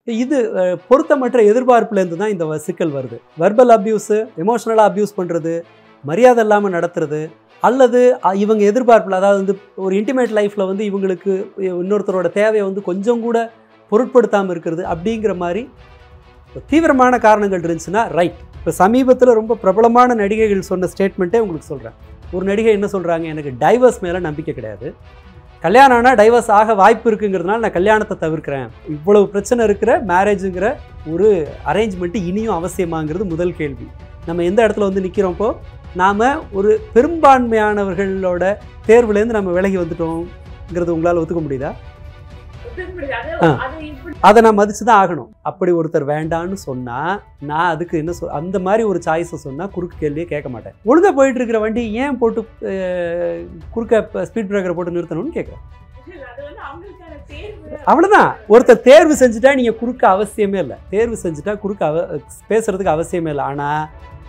இது அஹ், பொருத்தமற்ற எதிர்பார்ப்புலேருந்து தான் இந்த வ- சிக்கல் வருது வெர்பல் அப்யூஸு எமோஷ்னலாக அப்யூஸ் பண்ணுறது மரியாதை இல்லாமல் நடத்துறது அல்லது அ- இவங்க எதிர்பார்ப்பில் அதாவது வந்து ஒரு இன்டிமேட் லைஃப்பில் வந்து இவங்களுக்கு இன்னொருத்தரோட தேவையை வந்து கொஞ்சம் கூட பொருட்படுத்தாமல் இருக்கிறது அப்படிங்கிற மாதிரி தீவிரமான காரணங்கள் இருந்துச்சுன்னா ரைட் இப்போ சமீபத்தில் ரொம்ப பிரபலமான நடிகைகள் சொன்ன ஸ்டேட்மெண்ட்டே உங்களுக்கு சொல்கிறேன் ஒரு நடிகை என்ன சொல்கிறாங்க எனக்கு டைவர்ஸ் மேலே நம்பிக்கை கிடையாது கல்யாணம் ஆனால் டைவர்ஸ் ஆக வாய்ப்பு இருக்குங்கிறதுனால நான் கல்யாணத்தை தவிர்க்கிறேன் இவ்வளவு பிரச்சனை இருக்கிற மேரேஜுங்கிற ஒரு அரேஞ்ச்மெண்ட்டு இனியும் அவசியமாங்கிறது முதல் கேள்வி நம்ம எந்த இடத்துல வந்து நிற்கிறோம்ப்போ நாம் ஒரு பெரும்பான்மையானவர்களோட தேர்வுலேருந்து நம்ம விலகி வந்துட்டோங்கிறது உங்களால் ஒத்துக்க முடியுதா ஒத்துக்க முடியாது. ஆ. அது இப்படி அதை நான் மதித்து தான் ஆகணும் அப்படி ஒருத்தர் வேண்டான்னு சொன்னால் நான் அதுக்கு என்ன சொல் அந்த மாதிரி ஒரு சாய்ஸை சொன்னால் குறுக்கு கேள்வியே கேட்க மாட்டேன் ஒழுங்காக போயிட்டு இருக்கிற வண்டி ஏன் போட்டு அஹ், குறுக்க ஸ்பீட் பிரேக்கரை போட்டு நிறுத்தணும்னு கேட்குறேன் அது வந்து அவங்களுக்கான தேர்வு அவ்வளோதான் ஒருத்தர் தேர்வு செஞ்சுட்டா நீங்கள் குறுக்க அவசியமே இல்லை தேர்வு செஞ்சுட்டா குறுக்க அவ பேசுறதுக்கு அவசியமே இல்லை ஆனால்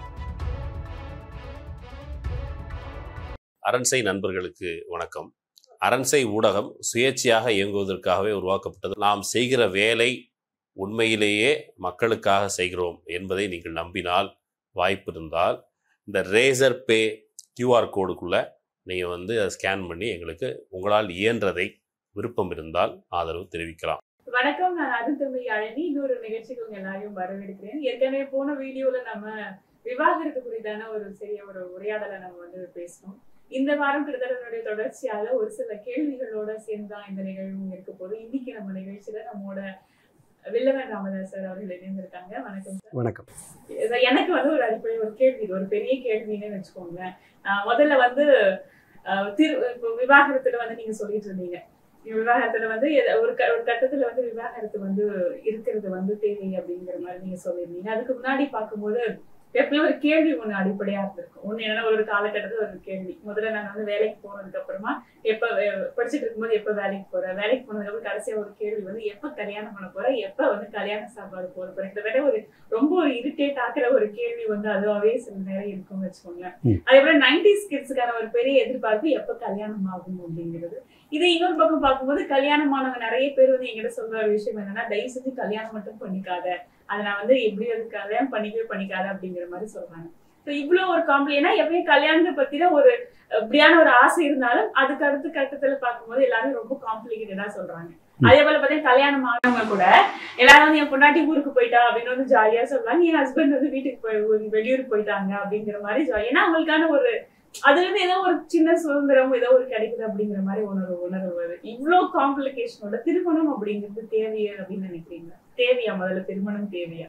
அரண்சை நண்பர்களுக்கு வணக்கம் அரண்சை ஊடகம் சுயேட்சையாக இயங்குவதற்காகவே உருவாக்கப்பட்டது நாம் செய்கிற வேலை உண்மையிலேயே மக்களுக்காக செய்கிறோம் என்பதை நீங்கள் நம்பினால் வாய்ப்பு இருந்தால் இந்த ரேசர் பே கியூஆர் கோடுக்குள்ளே நீங்கள் வந்து அதை ஸ்கேன் பண்ணி எங்களுக்கு உங்களால் இயன்றதை விருப்பம் இருந்தால் ஆதரவு தெரிவிக்கலாம் வணக்கம் நான் அருந்தமிழ் அழனி இன்னொரு நிகழ்ச்சிக்கு உங்க எல்லாரையும் வரவேற்கிறேன் ஏற்கனவே போன வீடியோல நம்ம விவாகரத்து குறித்தான ஒரு சிறிய ஒரு உரையாடலை நம்ம வந்து பேசணும் இந்த வாரம் கிட்டத்தட்ட என்னுடைய தொடர்ச்சியாக ஒரு சில கேள்விகளோட சேர்ந்து தான் இந்த நிகழ்வும் இருக்க போது இன்னைக்கு நம்ம நிகழ்ச்சியில நம்மோட வில்லவன் ராமதாஸ் சார் அவர்கள் இணைந்திருக்காங்க வணக்கம் சார் வணக்கம் இது எனக்கு வந்து ஒரு அடிப்படை ஒரு கேள்வி இது ஒரு பெரிய கேள்வின்னு வச்சுக்கோங்களேன் ஆஹ் முதல்ல வந்து ஆஹ் திரு இப்போ விவாகரத்துல வந்து நீங்க சொல்லிட்டு இருந்தீங்க விவாகரத்துல வந்து எத- ஒரு க- ஒரு கட்டத்துல வந்து விவாகரத்து வந்து இருக்கிறது வந்து தேவை அப்படிங்கிற மாதிரி நீங்க சொல்லியிருந்தீங்க அதுக்கு முன்னாடி பார்க்கும்போது எப்பயும் ஒரு கேள்வி ஒண்ணு அடிப்படையா இருந்திருக்கும் ஒண்ணு என்னன்னா ஒரு காலகட்டத்துல ஒரு கேள்வி முதல்ல நான் வந்து வேலைக்கு போனதுக்கு அப்புறமா எப்ப வே- படிச்சுட்டு இருக்கும்போது எப்ப வேலைக்கு போற வேலைக்கு போனதுக்கு அப்புறம் கடைசியா ஒரு கேள்வி வந்து எப்ப கல்யாணம் பண்ண போற எப்ப வந்து கல்யாண சாப்பாடு போட போற இந்த விட ஒரு ரொம்ப ஒரு இரிட்டேட் ஆக்குற ஒரு கேள்வி வந்து அதுவாகவே சில நேரம் இருக்கும்னு வச்சுக்கோங்களேன் ம். அதே போல நைன்டிஸ் கிட்ஸுக்கான ஒரு பெரிய எதிர்பார்ப்பு எப்ப கல்யாணம் ஆகும் அப்படிங்கிறது இது இன்னொரு பக்கம் பார்க்கும்போது கல்யாணமானவங்க நிறைய பேர் வந்து எங்கிட்ட சொல்ற ஒரு விஷயம் என்னன்னா தயவு செஞ்சு கல்யாணம் மட்டும் பண்ணிக்காத அதை நான் வந்து எப்படி வந்து கல்யாணம் பண்ணிக்கவே பண்ணிக்காத அப்படிங்கிற மாதிரி சொல்றாங்க ஸோ இவ்வளவு ஒரு காம்ப்ளி ஏன்னா எப்பயும் கல்யாணத்தை பத்தின ஒரு இப்படியான ஒரு ஆசை இருந்தாலும் அதுக்கு அடுத்த கட்டத்துல பார்க்கும்போது எல்லாரும் ரொம்ப காம்ப்ளிகேட்டடா சொல்றாங்க அதே போல பார்த்தீங்கன்னா கல்யாணம் ஆனவங்க கூட எல்லாரும் வந்து என் பொண்டாட்டி ஊருக்கு போயிட்டா அப்படின்னு வந்து ஜாலியா சொல்றாங்க என் ஹஸ்பண்ட் வந்து வீட்டுக்கு போய் ஊருக்கு- வெளியூருக்கு போயிட்டாங்க அப்படிங்கிற மாதிரி jolly- ஏன்னா அவங்களுக்கான ஒரு அதுல இருந்து ஏதோ ஒரு சின்ன சுதந்திரம் ஏதோ ஒரு கிடைக்குது அப்படிங்கிற மாதிரி உணர்வு உணர்வு வருது இவ்வளவு காம்ப்ளிகேஷனோட திருமணம் அப்படிங்கிறது தேவையா அப்படின்னு நினைக்கிறீங்க தேவையா முதல்ல திருமணம் தேவையா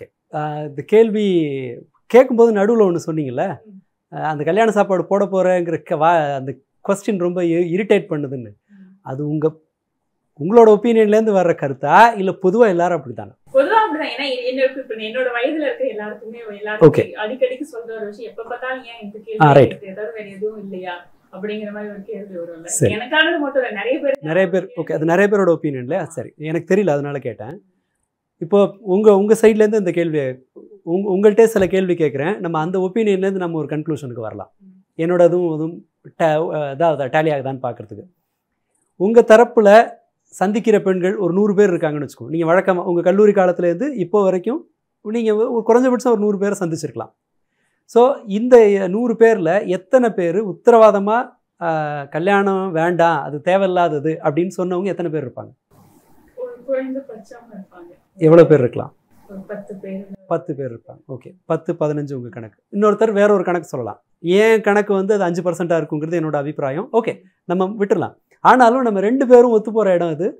ஆஹ் இந்த கேள்வி கேட்கும்போது நடுவில் ஒன்று சொன்னீங்கல்ல ஆஹ் அந்த கல்யாண சாப்பாடு போட போகிறேங்கிற வா அந்த கொஸ்டின் ரொம்ப இரிட்டேட் பண்ணுதுன்னு அது உங்கள் உங்களோட ஒப்பீனியன்லேருந்து வர்ற கருத்தா இல்லை பொதுவாக எல்லாரும் அப்படி தானே பொதுவா அப்படிதான் ஏன்னா என்னோட இப்ப என்னோட வயதுல இருக்க எல்லாருக்குமே Okay. எல்லாருக்கும் அடிக்கடிக்கு சொல்ற ஒரு விஷயம் எப்ப பார்த்தாலும் ஏன் இந்த ஆ, கேள்வி right. கேக்குது? ஏதாவது வேற எதுவும் இல்லையா அப்படிங்கிற மாதிரி ஒரு கேள்வி வரும்ல சரி. எனக்கானது மட்டும் இல்ல நிறைய பேர் நிறைய பேர் ஓகே அது நிறைய பேரோட ஒப்பீனியன்ல சரி எனக்கு தெரியல அதனால கேட்டேன் இப்போ உங்கள் உங்கள் சைட்லேருந்து இந்த கேள்வி உங் உங்கள்கிட்ட சில கேள்வி கேட்குறேன் நம்ம அந்த ஒப்பீனியன்லேருந்து நம்ம ஒரு கன்க்ளூஷனுக்கு வரலாம் என்னோட இதுவும் இதுவும் ta- அதாவது டேலி ஆகுதான்னு பார்க்குறதுக்கு உங்கள் தரப்பில் சந்திக்கிற பெண்கள் ஒரு நூறு பேர் இருக்காங்கன்னு வச்சுக்கோங்க நீங்கள் வழக்கமாக உங்கள் கல்லூரி காலத்துலேருந்து இப்போ வரைக்கும் நீங்கள் ஒரு குறைஞ்சபட்சம் ஒரு நூறு பேரை சந்திச்சிருக்கலாம் ஸோ இந்த நூறு பேரில் எத்தனை பேர் உத்தரவாதமாக கல்யாணம் வேண்டாம் அது தேவையில்லாதது அப்படின்னு சொன்னவங்க எத்தனை பேர் இருப்பாங்க ஒரு குறைந்தபட்சம் இருப்பாங்க எவ்வளோ பேர் இருக்கலாம் ஒரு பத்து பேர் பத்து பேர் இருப்பாங்க ஓகே பத்து பதினஞ்சு உங்கள் கணக்கு இன்னொருத்தர் வேற ஒரு கணக்கு சொல்லலாம் ஏன் கணக்கு வந்து அது அஞ்சு பர்சண்ட்டாக இருக்குங்கிறது என்னோட அபிப்பிராயம் ஓகே நம்ம விட்டுறலாம் ஆனாலும் நம்ம ரெண்டு பேரும் ஒத்து போகிற இடம் இது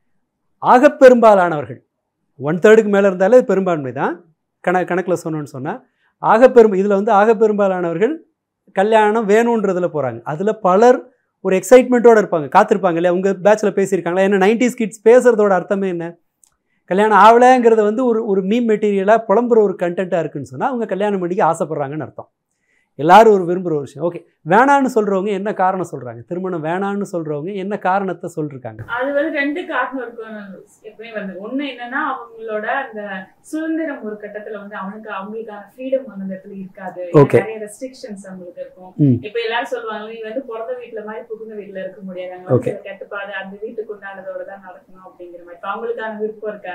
ஆகப் பெரும்பாலானவர்கள் ஒன் தேர்டுக்கு மேலே இருந்தாலே பெரும்பான்மை தான் கண கணக்கில் சொன்னோன்னு சொன்னால் ஆகப்பெரும் இதில் வந்து ஆகப் பெரும்பாலானவர்கள் கல்யாணம் வேணுன்றதுல போகிறாங்க அதில் பலர் ஒரு எக்ஸைட்மெண்ட்டோடு இருப்பாங்க காத்திருப்பாங்க இல்லையா உங்கள் பேட்சில் பேசியிருக்காங்களா ஏன்னா நைன்டிஸ் கிட்ஸ் பேசுகிறதோட அர்த்தமே என்ன கல்யாணம் ஆகலைங்கிறது வந்து ஒரு ஒரு மீம் மெட்டீரியலாக புலம்புற ஒரு கண்டென்ட்டாக இருக்குன்னு சொன்னால் அவங்க கல்யாணம் பண்ணிக்க ஆசைப்பட்றாங்கன்னு அர்த்தம் எல்லாரும் ஒரு விரும்புகிற ஒரு விஷயம் ஓகே வேணான்னு சொல்கிறவங்க என்ன காரணம் சொல்கிறாங்க திருமணம் வேணான்னு சொல்கிறவங்க என்ன காரணத்தை சொல்லிருக்காங்க அது வந்து ரெண்டு காரணம் இருக்கும் எப்பவுமே வந்து ஒண்ணு என்னன்னா அவங்களோட அந்த சுதந்திரம் ஒரு கட்டத்துல வந்து அவனுக்கு அவங்களுக்கான ஃப்ரீடம் அந்த இடத்துல இருக்காது Okay. நிறைய ரெஸ்ட்ரிக்ஷன்ஸ் அவங்களுக்கு இருக்கும் ம். இப்ப எல்லாரும் சொல்லுவாங்க நீ வந்து பிறந்த வீட்டுல மாதிரி புகுந்த வீட்டுல இருக்க முடியாது அங்க வந்து Okay. சில கட்டுப்பாடு அந்த வீட்டுக்கு உண்டானதோட தான் நடக்கணும் அப்படிங்கிற மாதிரி இப்ப அவங்களுக்கான விருப்பம் இருக்காது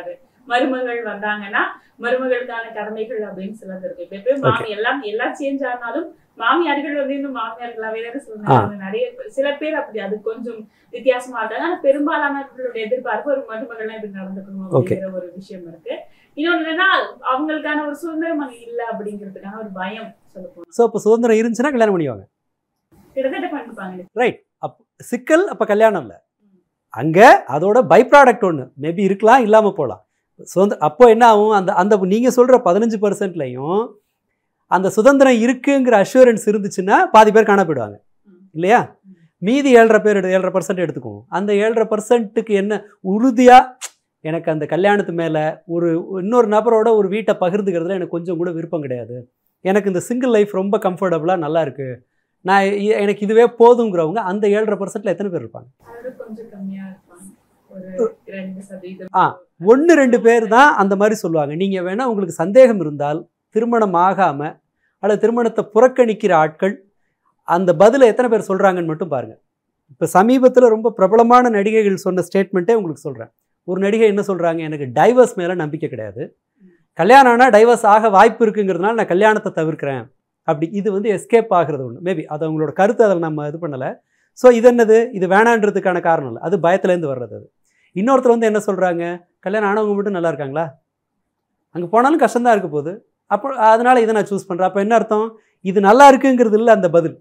மருமகள் வந்தாங்கன்னா மருமகளுக்கான கடமைகள் அப்படின்னு சிலது இருக்கு இப்ப எப்பயும் மாமி எல்லாம் எல்லாம் சேஞ்ச் ஆனாலும் மாமியார்கள் வந்து இன்னும் மாமியார்களாவே தானே சொல்றாங்க நிறைய பேர்- சில பேர் அப்படி அது கொஞ்சம் வித்தியாசமா இருக்காங்க ஆனா பெரும்பாலானவர்களுடைய எதிர்பார்ப்பு ஒரு மருமகள்லாம் இப்படி நடந்துக்கணும் அப்படிங்கிற ஒரு விஷயம் இருக்கு இன்னொன்னு என்னன்னா அவங்களுக்கான ஒரு சுதந்திரம் அங்க இல்ல அப்படிங்கிறதுக்கான ஒரு பயம் சொல்ல போனா ஸோ இப்போ சுதந்திரம் இருந்துச்சுன்னா கல்யாணம் பண்ணிக்குவாங்க கிட்டத்தட்ட பண்ணிப்பாங்க சிக்கல் அப்போ கல்யாணம் இல்லை அங்கே அதோட பை ப்ராடக்ட் ஒன்று மேபி இருக்கலாம் இல்லாமல் போகலாம் சுதந்திர அப்போ என்ன ஆகும் அந்த அந்த நீங்கள் சொல்கிற பதினஞ்சு பர்சன்ட்லையும் அந்த சுதந்திரம் இருக்குங்கிற அஷூரன்ஸ் இருந்துச்சுன்னா பாதி பேர் காண போயிடுவாங்க இல்லையா மீதி ஏழரை பேர் எடு ஏழரை பர்சன்ட் எடுத்துக்குவோம் அந்த ஏழரை பர்சன்ட்டுக்கு என்ன உறுதியாக எனக்கு அந்த கல்யாணத்து மேலே ஒரு இன்னொரு நபரோட ஒரு வீட்டை பகிர்ந்துக்கிறதுல எனக்கு கொஞ்சம் கூட விருப்பம் கிடையாது எனக்கு இந்த சிங்கிள் லைஃப் ரொம்ப கம்ஃபர்டபுளாக நல்லா இருக்கு நான் இ- எனக்கு இதுவே போதுங்கிறவங்க அந்த ஏழரை பர்சன்ட்ல எத்தனை பேர் இருப்பாங்க அதோட கொஞ்சம் கம்மியா இருப்பாங்க ஒரு ரெண்டு சதவீதம் ஆ, ஒன்று ரெண்டு பேர் தான் அந்த மாதிரி சொல்லுவாங்க நீங்கள் வேணால் உங்களுக்கு சந்தேகம் இருந்தால் திருமணம் ஆகாமல் அல்லது திருமணத்தை புறக்கணிக்கிற ஆட்கள் அந்த பதிலை எத்தனை பேர் சொல்கிறாங்கன்னு மட்டும் பாருங்கள் இப்போ சமீபத்தில் ரொம்ப பிரபலமான நடிகைகள் சொன்ன ஸ்டேட்மெண்ட்டே உங்களுக்கு சொல்கிறேன் ஒரு நடிகை என்ன சொல்கிறாங்க எனக்கு டைவர்ஸ் மேலே நம்பிக்கை கிடையாது கல்யாணம் ஆனால் டைவர்ஸ் ஆக வாய்ப்பு இருக்குங்கிறதுனால நான் கல்யாணத்தை தவிர்க்கிறேன் அப்படி இது வந்து எஸ்கேப் ஆகிறது ஒன்று மேபி அது அவங்களோட கருத்து அதில் நம்ம இது பண்ணலை ஸோ இது என்னது இது வேணான்றதுக்கான காரணம் இல்லை அது பயத்துலேருந்து வர்றது அது இன்னொருத்தர் வந்து என்ன சொல்கிறாங்க கல்யாணம் ஆனவங்க மட்டும் நல்லா இருக்காங்களா அங்கே போனாலும் கஷ்டம்தான் இருக்க போகுது அப்போ அதனால் இதை நான் சூஸ் பண்ணுறேன் அப்போ என்ன அர்த்தம் இது நல்லா இருக்குங்கிறது இல்லை அந்த பதில்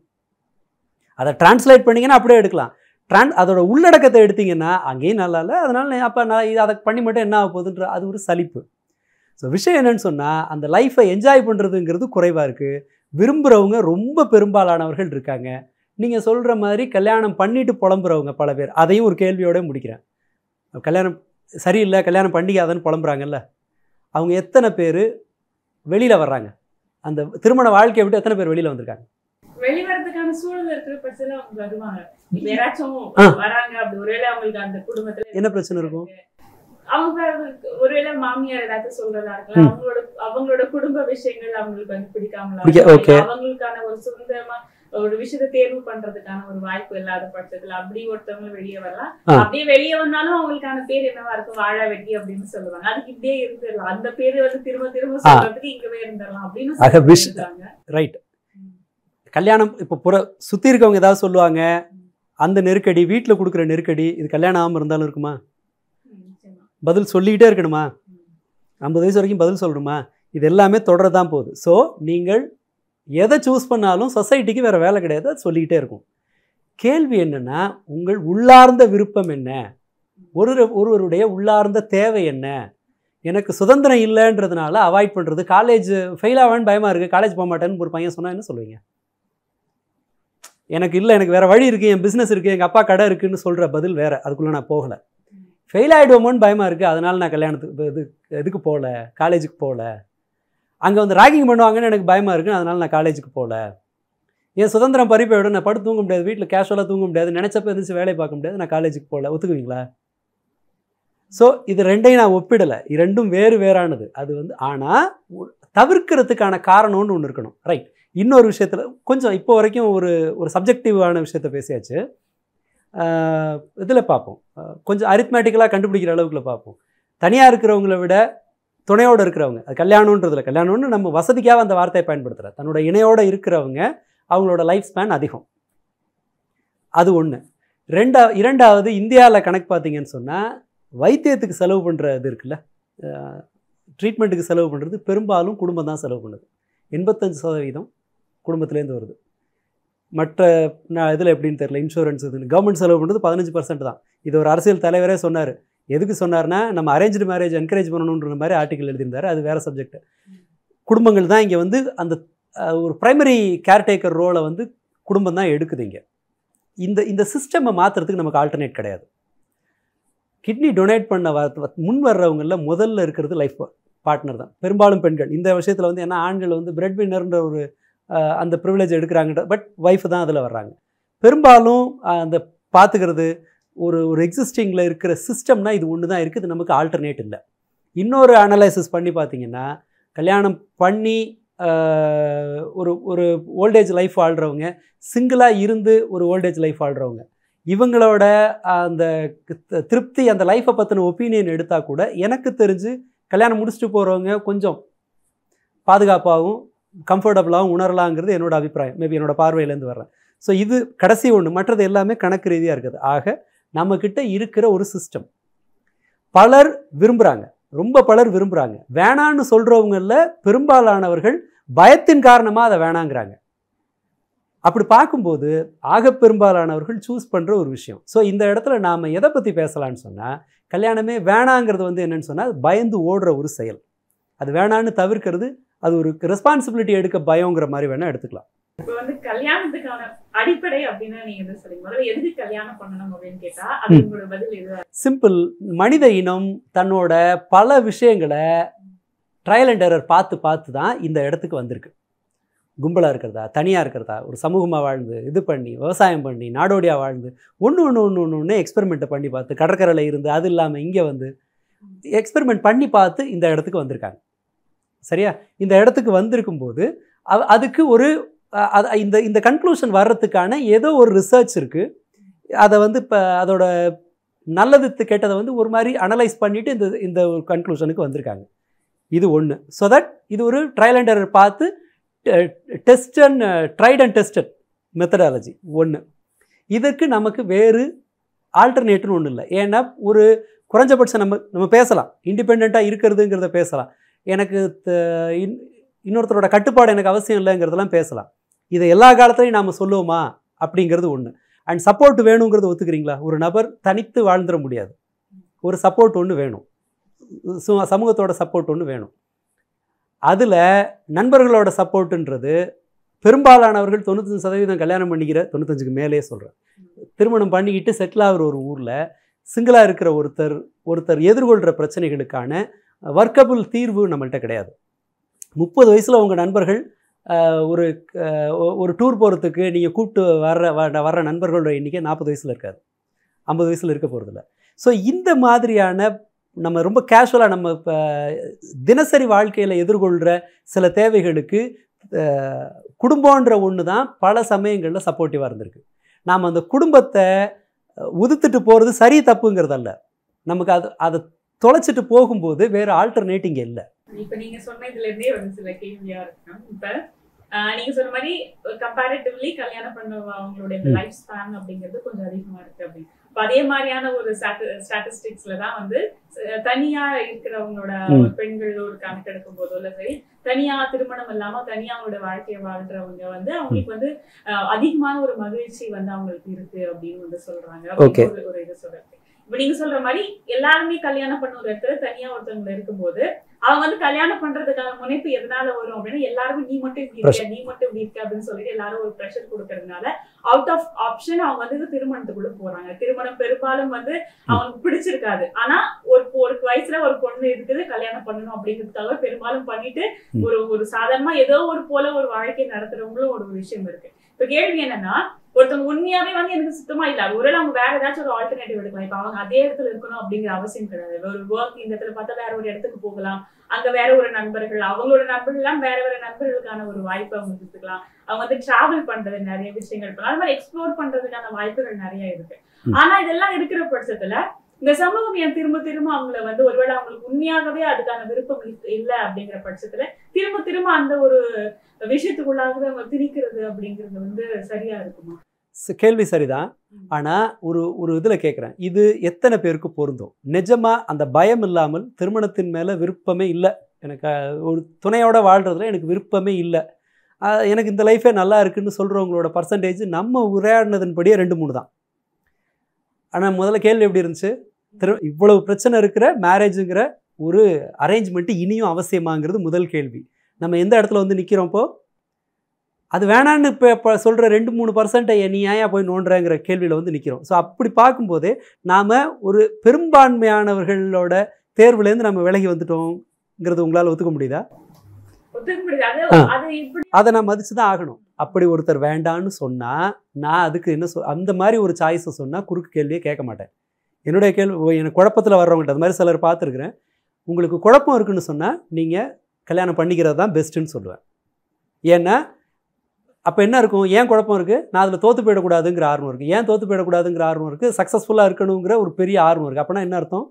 அதை டிரான்ஸ்லேட் பண்ணிங்கன்னா அப்படியே எடுக்கலாம் ட்ரான் அதோட உள்ளடக்கத்தை எடுத்தீங்கன்னா அங்கேயும் நல்லா இல்லை அதனால் அப்போ நான் இது அதை பண்ணி மட்டும் என்ன ஆக போகுதுன்ற அது ஒரு சலிப்பு ஸோ விஷயம் என்னன்னு சொன்னால் அந்த லைஃப்பை என்ஜாய் பண்ணுறதுங்கிறது குறைவாக இருக்குது விரும்புகிறவங்க ரொம்ப பெரும்பாலானவர்கள் இருக்காங்க நீங்கள் சொல்கிற மாதிரி கல்யாணம் பண்ணிட்டு புலம்புறவங்க பல பேர் அதையும் ஒரு கேள்வியோட முடிக்கிறேன் கல்யாணம் சரியில்லை கல்யாணம் பண்ணிக்காதன்னு புலம்புறாங்கல்ல அவங்க எத்தனை பேர் வெளியில் வர்றாங்க அந்த திருமண வாழ்க்கையை விட்டு எத்தனை பேர் வெளியில் வந்திருக்காங்க வெளிவரதுக்கான சூழல் இருக்கிற பட்சத்துல அவங்க வருவாங்க இப்ப யாராச்சும் ஆ. வராங்க அப்படி ஒருவேளை அவங்களுக்கு அந்த குடும்பத்துல என்ன பிரச்சனை இருக்கும் அவங்க ஒருவேளை மாமியார் ஏதாச்சும் சொல்றதா இருக்கலாம் அவங்களோட அவங்களோட குடும்ப விஷயங்கள் அவங்களுக்கு வந்து பிடிக்காமல பிடிக்க- இருக்கலாம். okay. அவங்களுக்கான ஒரு சுதந்திரமா ஒரு விஷயத்தை தேர்வு பண்றதுக்கான ஒரு வாய்ப்பு இல்லாத பட்சத்துல அப்படி ஒருத்தவங்க வெளியே வரலாம் ஆ. அப்படியே வெளியே வந்தாலும் அவங்களுக்கான பேர் என்னவா இருக்கும் வாழ வெட்டி அப்படின்னு சொல்லுவாங்க அதுக்கு இப்படியே இருந்துடலாம் அந்த பேரு வந்து திரும்ப திரும்ப சொல்றதுக்கு இங்கவே இருந்துடலாம் அப்படின்னு ஆக விஷ்- சொல்லிருக்காங்க. ரைட் கல்யாணம் இப்போ புற சுற்றி இருக்கவங்க ஏதாவது சொல்லுவாங்க அந்த நெருக்கடி வீட்டில் கொடுக்குற நெருக்கடி இது கல்யாணம் ஆகாமல் இருந்தாலும் இருக்குமா ம், நிச்சயமா. பதில் சொல்லிக்கிட்டே இருக்கணுமா ம். ஐம்பது வயசு வரைக்கும் பதில் சொல்லணுமா இது எல்லாமே தொடர தான் போகுது ஸோ நீங்கள் எதை சூஸ் பண்ணாலும் சொசைட்டிக்கு வேறு வேலை கிடையாது அது சொல்லிக்கிட்டே இருக்கும் கேள்வி என்னென்னா உங்கள் உள்ளார்ந்த விருப்பம் என்ன ஒரு ஒருவருடைய உள்ளார்ந்த தேவை என்ன எனக்கு சுதந்திரம் இல்லைன்றதுனால அவாய்ட் பண்ணுறது காலேஜ் ஃபெயில் ஆவான்னு பயமாக இருக்குது காலேஜ் போக மாட்டேன்னு ஒரு பையன் சொன்னால் என்ன சொல்லுவீங்க எனக்கு இல்லை எனக்கு வேறு வழி இருக்குது என் பிஸ்னஸ் இருக்குது எங்கள் அப்பா கடை இருக்குன்னு சொல்கிற பதில் வேறு அதுக்குள்ளே நான் போகலை ஃபெயில் ஆகிடுவோமோன்னு பயமாக இருக்குது அதனால் நான் கல்யாணத்துக்கு இது எதுக்கு போகல காலேஜுக்கு போகல அங்கே வந்து ராகிங் பண்ணுவாங்கன்னு எனக்கு பயமாக இருக்குது அதனால் நான் காலேஜுக்கு போகல என் சுதந்திரம் பறி போயிடும் நான் படுத்து தூங்க முடியாது வீட்டில் கேஷுவலாக தூங்க முடியாது நினச்சப்ப எதிர்த்து வேலையை பார்க்க முடியாது நான் காலேஜுக்கு போகல ஒத்துக்குவீங்களா ஸோ இது ரெண்டையும் நான் ஒப்பிடலை இரண்டும் வேறு வேறானது அது வந்து ஆனால் தவிர்க்கிறதுக்கான காரணம்னு ஒன்று இருக்கணும் ரைட் இன்னொரு விஷயத்தில் கொஞ்சம் இப்போ வரைக்கும் ஒரு ஒரு சப்ஜெக்டிவான விஷயத்த பேசியாச்சு இதில் பார்ப்போம் அஹ் கொஞ்சம் அரித்மேட்டிக்கலாக கண்டுபிடிக்கிற அளவுக்குள்ள பார்ப்போம் தனியாக இருக்கிறவங்கள விட துணையோடு இருக்கிறவங்க அது கல்யாணன்றதில் கல்யாணம்னு நம்ம வசதிக்காக அந்த வார்த்தையை பயன்படுத்துகிற தன்னோட இணையோடு இருக்கிறவங்க அவங்களோட லைஃப் ஸ்பேன் அதிகம் அது ஒன்று ரெண்டா இரண்டாவது இந்தியாவில் கணக்கு பார்த்தீங்கன்னு சொன்னால் வைத்தியத்துக்கு செலவு பண்ணுறது இருக்குல்ல ட்ரீட்மெண்ட்டுக்கு செலவு பண்ணுறது பெரும்பாலும் குடும்பம் தான் செலவு பண்ணுது எண்பத்தஞ்சு சதவீதம் குடும்பத்துலேருந்து வருது மற்ற நான் இதில் எப்படின்னு தெரியல இன்சூரன்ஸ் இது கவர்மெண்ட் செலவு பண்ணுறது பதினஞ்சு பர்சன்ட் தான் இது ஒரு அரசியல் தலைவரே சொன்னார் எதுக்கு சொன்னார்னா நம்ம அரேஞ்சு மேரேஜ் என்கரேஜ் பண்ணணுன்ற மாதிரி ஆர்டிக்கல் எழுதியிருந்தார் அது வேறு சப்ஜெக்ட் குடும்பங்கள் தான் இங்கே வந்து அந்த அஹ், ஒரு ப்ரைமரி கேர்டேக்கர் ரோலை வந்து குடும்பம் தான் எடுக்குது இங்கே இந்த இந்த சிஸ்டமை மாற்றுறதுக்கு நமக்கு ஆல்டர்னேட் கிடையாது கிட்னி டொனேட் பண்ண வ முன் வர்றவங்களில் முதல்ல இருக்கிறது லைஃப் பார்ட்னர் தான் பெரும்பாலும் பெண்கள் இந்த விஷயத்தில் வந்து ஏன்னா ஆண்கள் வந்து பிரெட் வின்னர்ன்ற ஒரு அஹ், அந்த ப்ரிவிலேஜ் எடுக்கிறாங்க பட் ஒய்ஃப் தான் அதில் வர்றாங்க பெரும்பாலும் அஹ், அந்த பார்த்துக்கிறது ஒரு ஒரு எக்ஸிஸ்டிங்கில் இருக்கிற சிஸ்டம்னா இது ஒன்று தான் இருக்குது இது நமக்கு ஆல்டர்னேட் இல்லை இன்னொரு அனலைசிஸ் பண்ணி பார்த்தீங்கன்னா கல்யாணம் பண்ணி அஹ், ஒரு ஒரு ஓல்டேஜ் லைஃப் வாழ்கிறவங்க சிங்கிளாக இருந்து ஒரு ஓல்டேஜ் லைஃப் வாழ்கிறவங்க இவங்களோட அந்த தி- திருப்தி அந்த லைஃப்பை பற்றின ஒப்பீனியன் எடுத்தால் கூட எனக்கு தெரிஞ்சு கல்யாணம் முடிச்சுட்டு போகிறவங்க கொஞ்சம் பாதுகாப்பாகவும் கம்ஃபர்டபுளாகவும் உணரலாங்கிறது என்னோட அபிப்பிராயம் மேபி என்னோட பார்வையிலேருந்து வர்றேன் ஸோ இது கடைசி ஒன்று மற்றது எல்லாமே கணக்கு ரீதியாக இருக்குது ஆக நம்மக்கிட்ட இருக்கிற ஒரு சிஸ்டம் பலர் விரும்புகிறாங்க ரொம்ப பலர் விரும்புகிறாங்க வேணான்னு சொல்கிறவங்களில் பெரும்பாலானவர்கள் பயத்தின் காரணமாக அதை வேணாங்கிறாங்க அப்படி பார்க்கும்போது ஆக பெரும்பாலானவர்கள் சூஸ் பண்ணுற ஒரு விஷயம் ஸோ இந்த இடத்துல நாம் எதை பற்றி பேசலான்னு சொன்னால் கல்யாணமே வேணாங்கிறது வந்து என்னன்னு சொன்னால் பயந்து ஓடுற ஒரு செயல் அது வேணான்னு தவிர்க்கிறது அது ஒரு ரெஸ்பான்சிபிலிட்டி எடுக்க பயங்கிற மாதிரி வேணால் எடுத்துக்கலாம் இப்ப வந்து கல்யாணத்துக்கான அடிப்படை அப்படின்னு நீங்க என்ன சொல்றீங்க முதல்ல எதுக்கு கல்யாணம் பண்ணணும் அப்படின்னு கேட்டா அது ம். உங்களோட பதில் எதுவா சிம்பிள் மனித இனம் தன்னோட பல விஷயங்களை ட்ரையல் அண்ட் எரர் பார்த்து பார்த்து தான் இந்த இடத்துக்கு வந்திருக்கு கும்பலாக இருக்கிறதா தனியாக இருக்கிறதா ஒரு சமூகமாக வாழ்ந்து இது பண்ணி விவசாயம் பண்ணி நாடோடியாக வாழ்ந்து ஒன்று ஒன்று ஒன்று ஒன்று ஒன்று எக்ஸ்பெரிமெண்ட்டை பண்ணி பார்த்து கடற்கரையில் இருந்து அது இல்லாமல் இங்கே வந்து எக்ஸ்பெரிமெண்ட் பண்ணி பார்த்து இந்த இடத்துக்கு வந்திருக்காங்க சரியா இந்த இடத்துக்கு வந்திருக்கும் போது அவ- அதுக்கு ஒரு அ- அது இந்த இந்த கன்க்ளூஷன் வர்றதுக்கான ஏதோ ஒரு ரிசர்ச் இருக்குது அதை வந்து இப்போ அதோட நல்லது தி- கெட்டதை வந்து ஒரு மாதிரி அனலைஸ் பண்ணிட்டு இந்த இந்த ஒரு கன்க்ளூஷனுக்கு வந்திருக்காங்க இது ஒன்று ஸோ தட் இது ஒரு ட்ரையல் அண்ட் எரர் பார்த்து test and tried and tested methodology ஒன்று இதற்கு நமக்கு வேறு ஆல்டர்னேட்டிவ்னு ஒன்றும் இல்லை ஏன்னா ஒரு குறைஞ்சபட்சம் நம்ம நம்ம பேசலாம் இண்டிபெண்ட்டாக இருக்கிறதுங்கிறத பேசலாம் எனக்கு த- இன்- இன்னொருத்தரோட கட்டுப்பாடு எனக்கு அவசியம் இல்லைங்கிறதெல்லாம் பேசலாம் இதை எல்லா காலத்துலையும் நாம் சொல்லுவோமா அப்படிங்கிறது ஒன்று அண்ட் சப்போர்ட் வேணுங்கிறத ஒத்துக்கிறீங்களா ஒரு நபர் தனித்து வாழ்ந்துட முடியாது ஒரு சப்போர்ட் ஒன்று வேணும் சு- சமூகத்தோட சப்போர்ட் ஒன்று வேணும் அதில் நண்பர்களோட சப்போர்ட்டுன்றது பெரும்பாலானவர்கள் தொண்ணூத்தஞ்சு சதவீதம் கல்யாணம் பண்ணிக்கிற தொண்ணூத்தஞ்சுக்கு மேலே சொல்கிறேன் திருமணம் பண்ணிக்கிட்டு செட்டில் ஆகிற ஒரு ஊரில் சிங்கிளாக இருக்கிற ஒருத்தர் ஒருத்தர் எதிர்கொள்கிற பிரச்சனைகளுக்கான ஒர்க்கபிள் தீர்வு நம்மள்ட்ட கிடையாது முப்பது வயசில் உங்கள் நண்பர்கள் அஹ், ஒரு அஹ், ஒ- ஒரு டூர் போகிறதுக்கு நீங்கள் கூப்பிட்டு வர்ற வர்ற- வர்ற நண்பர்களோட எண்ணிக்கை நாற்பது வயசில் இருக்காது ஐம்பது வயசில் இருக்க போகிறதில்ல ஸோ இந்த மாதிரியான நம்ம ரொம்ப கேஷுவலாக நம்ம இப்போ தினசரி வாழ்க்கையில் எதிர்கொள்கிற சில தேவைகளுக்கு அஹ், குடும்பன்ற ஒன்று தான் பல சமயங்களில் சப்போர்ட்டிவாக இருந்திருக்கு நாம் அந்த குடும்பத்தை அஹ், உதுத்துட்டு போகிறது சரி தப்புங்கிறதல்ல நமக்கு அது அதை தொலைச்சிட்டு போகும்போது வேறு ஆல்டர்னேட் இங்கே இல்லை இப்ப நீங்க சொன்னதுல இருந்தே வந்து சில கேள்வியா இருக்கு இப்ப ஆஹ், நீங்க சொன்ன மாதிரி கம்பேரிட்டிவ்லி கல்யாணம் பண்ணவங்களுடைய ம். லைஃப் ஸ்பேன் அப்படிங்கிறது கொஞ்சம் அதிகமா இருக்கு அப்படின்னு இப்ப அதே மாதிரியான ஒரு ஸ்டாட்டிஸ்டிக்ஸ்ல தான் வந்து அஹ், தனியா இருக்கிறவங்களோட ம். பெண்கள் ஒரு கணக்கெடுக்கும் போதோ இல்ல சரி தனியா திருமணம் இல்லாம தனியா அவங்களோட வாழ்க்கையை வாழ்றவங்க வந்து அவங்களுக்கு வந்து அஹ், அதிகமான ஒரு மகிழ்ச்சி வந்து அவங்களுக்கு இருக்கு அப்படின்னு வந்து சொல்றாங்க Okay. அப்படின்னு ஒரு- ஒரு இது சொல்றாங்க இப்ப நீங்க சொல்ற மாதிரி எல்லாருமே கல்யாணம் பண்ண ஒரு இடத்துல தனியா ஒருத்தவங்க இருக்கும்போது அவங்க வந்து கல்யாணம் பண்றதுக்கான முனைப்பு எதனால வரும் அப்படின்னா எல்லாருமே நீ மட்டும் இப்படி இருக்க நீ மட்டும் இப்படி இருக்க அப்படின்னு சொல்லிட்டு எல்லாரும் ஒரு ப்ரெஷர் கொடுக்கறதுனால அவுட் ஆஃப் ஆப்ஷன் அவங்க வந்து திருமணத்துக்குள்ள போறாங்க திருமணம் பெரும்பாலும் வந்து அவங்களுக்கு பிடிச்சிருக்காது ஆனா ஒரு ஒரு வயசுல ஒரு பொண்ணு இருக்குது கல்யாணம் பண்ணணும் அப்படிங்கிறதுக்காக பெரும்பாலும் பண்ணிட்டு ம். ஒரு ஒரு சாதாரணமா ஏதோ ஒரு போல ஒரு வாழ்க்கை நடத்துறவங்களும் ஒரு விஷயம் இருக்கு இப்ப கேள்வி என்னன்னா ஒருத்தவங்க உண்மையாவே வந்து எனக்கு சுத்தமா இல்ல ஒருவேளை அவங்க வேற ஏதாச்சும் ஒரு ஆல்டர்னேட்டிவ் எடுக்கலாம் இப்ப அவங்க அதே இடத்துல இருக்கணும் அப்படிங்கிற அவசியம் கிடையாது ஒரு ஒர்க் இந்த இடத்துல பார்த்தா வேற ஒரு இடத்துக்கு போகலாம் அங்க வேற ஒரு நண்பர்கள் அவங்களோட நண்பர்கள் எல்லாம் வேற வேற நண்பர்களுக்கான ஒரு வாய்ப்பு அவங்க கொடுத்துக்கலாம் அவங்க வந்து டிராவல் பண்றது நிறைய விஷயங்கள் பண்ணலாம் அது மாதிரி எக்ஸ்ப்ளோர் பண்றதுக்கான வாய்ப்புகள் நிறைய இருக்கு ம். ஆனா இதெல்லாம் இருக்கிற பட்சத்துல இந்த சமூகம் ஏன் திரும்ப திரும்ப அவங்கள வந்து ஒருவேளை அவங்களுக்கு உண்மையாகவே அதுக்கான விருப்பம் இல்ல- இல்ல அப்படிங்கிற பட்சத்துல திரும்ப திரும்ப அந்த ஒரு விஷயத்துக்குள்ளாகவே அவங்க திணிக்கிறது அப்படிங்கிறது வந்து சரியா இருக்குமா ச- கேள்வி சரிதான் ஆனால் ஒரு ஒரு இதில் கேட்குறேன் இது எத்தனை பேருக்கு பொருந்தும் நிஜமாக அந்த பயம் இல்லாமல் திருமணத்தின் மேலே விருப்பமே இல்லை எனக்கு அஹ், ஒரு துணையோட வாழ்கிறதுல எனக்கு விருப்பமே இல்லை அஹ், எனக்கு இந்த லைஃபே நல்லா இருக்குன்னு சொல்கிறவங்களோட பர்சன்டேஜ் நம்ம உரையாடினதன்படியே ரெண்டு மூணு தான் ஆனால் முதல்ல கேள்வி எப்படி இருந்துச்சு திரு இவ்வளவு பிரச்சனை இருக்கிற மேரேஜுங்கிற ஒரு அரேஞ்ச்மெண்ட்டு இனியும் அவசியமாங்கிறது முதல் கேள்வி நம்ம எந்த இடத்துல வந்து நிற்கிறோம் இப்போ அது வேணான்னு இப்போ இப்போ சொல்கிற ரெண்டு மூணு பர்சன்ட்டை நீ ஏன் போய் நோண்டுறங்கிற கேள்வியில் வந்து நிற்கிறோம் ஸோ அப்படி பார்க்கும்போதே நாம் ஒரு பெரும்பான்மையானவர்களோட தேர்வுலேருந்து நம்ம விலகி வந்துட்டோங்கிறது உங்களால் ஒத்துக்க முடியுதா ஒத்துக்க முடியாது ஆ. அது அது இப்படி அதை நான் மதித்து தான் ஆகணும் அப்படி ஒருத்தர் வேண்டான்னு சொன்னால் நான் அதுக்கு என்ன சொ அந்த மாதிரி ஒரு சாய்ஸை சொன்னால் குறுக்கு கேள்வியே கேட்க மாட்டேன் என்னுடைய கேள்வி ஓ, எனக்கு குழப்பத்தில் வர்றவங்கள்ட்ட அது மாதிரி சிலர் பார்த்துருக்குறேன் உங்களுக்கு குழப்பம் இருக்குன்னு சொன்னால் நீங்கள் கல்யாணம் பண்ணிக்கிறது தான் பெஸ்ட்டுன்னு சொல்லுவேன் ஏன்னா அப்போ என்ன இருக்கும் ஏன் குழப்பம் இருக்குது நான் அதில் தோற்று போயிடக்கூடாதுங்கிற ஆர்வம் இருக்குது ஏன் தோற்று போயிடக்கூடாதுங்கிற ஆர்வம் இருக்குது சக்ஸஸ்ஃபுல்லாக இருக்கணுங்கிற ஒரு பெரிய ஆர்வம் இருக்குது அப்போனா என்ன அர்த்தம்